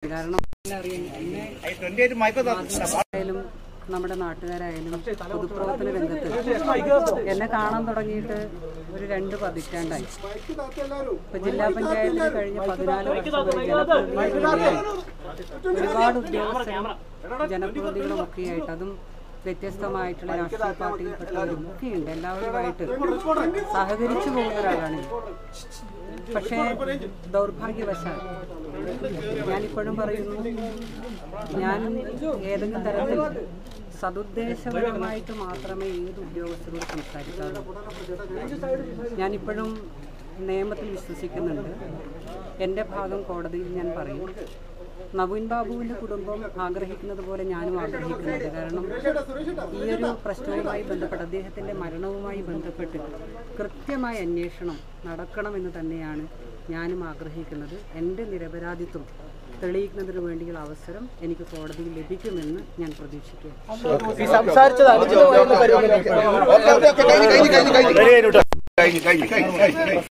കാരണം അറിയാം എന്നെ ആയാലും നമ്മുടെ നാട്ടുകാരായാലും പൊതുപ്രവർത്തന രംഗത്ത് എന്നെ കാണാൻ തുടങ്ങിയിട്ട് ഒരു രണ്ട് പതിറ്റാണ്ടായി ഇപ്പൊ ജില്ലാ പഞ്ചായത്തിൽ കഴിഞ്ഞ പതിനാല് വർഷം വരെ ജനപ്രതിനിധികളായി ഒരുപാട് ഉദ്യോഗസ്ഥരും ജനപ്രതിനിധികളും ഒക്കെയായിട്ട് അതും വ്യത്യസ്തമായിട്ടുള്ള രാഷ്ട്രീയ പാർട്ടിയിൽപ്പെട്ടവരും ഒക്കെയുണ്ട് എല്ലാവരുമായിട്ട് സഹകരിച്ചു പോകുന്ന ഒരാളാണ് ഞാൻ. പക്ഷേ ദൗർഭാഗ്യവശാൽ ഞാനിപ്പോഴും പറയുന്നു ഞാൻ ഏതെങ്കിലും തരത്തിൽ സതുദ്ദേശപരമായിട്ട് മാത്രമേ ഏത് ഉദ്യോഗസ്ഥരോട് സംസാരിക്കാറുള്ളൂ ഞാനിപ്പോഴും നിയമത്തിൽ വിശ്വസിക്കുന്നുണ്ട് എൻ്റെ ഭാഗം കോടതിയിൽ ഞാൻ പറയും നവീൻ ബാബുവിൻ്റെ കുടുംബം ആഗ്രഹിക്കുന്നത് പോലെ ഞാനും ആഗ്രഹിക്കുന്നുണ്ട് കാരണം ഈ ഒരു പ്രശ്നവുമായി ബന്ധപ്പെട്ട് അദ്ദേഹത്തിൻ്റെ മരണവുമായി ബന്ധപ്പെട്ട് കൃത്യമായ അന്വേഷണം നടക്കണമെന്ന് തന്നെയാണ് ഞാനും ആഗ്രഹിക്കുന്നത് എൻ്റെ നിരപരാധിത്വം തെളിയിക്കുന്നതിന് വേണ്ടിയുള്ള അവസരം എനിക്ക് കോടതിയിൽ ലഭിക്കുമെന്ന് ഞാൻ പ്രതീക്ഷിക്കുന്നു ഈ സംസാരിച്ചത് അനുചിതമായുള്ള പരിപാടി കഴിഞ്ഞു കഴിഞ്ഞു കഴിഞ്ഞു കഴിഞ്ഞു കഴിഞ്ഞു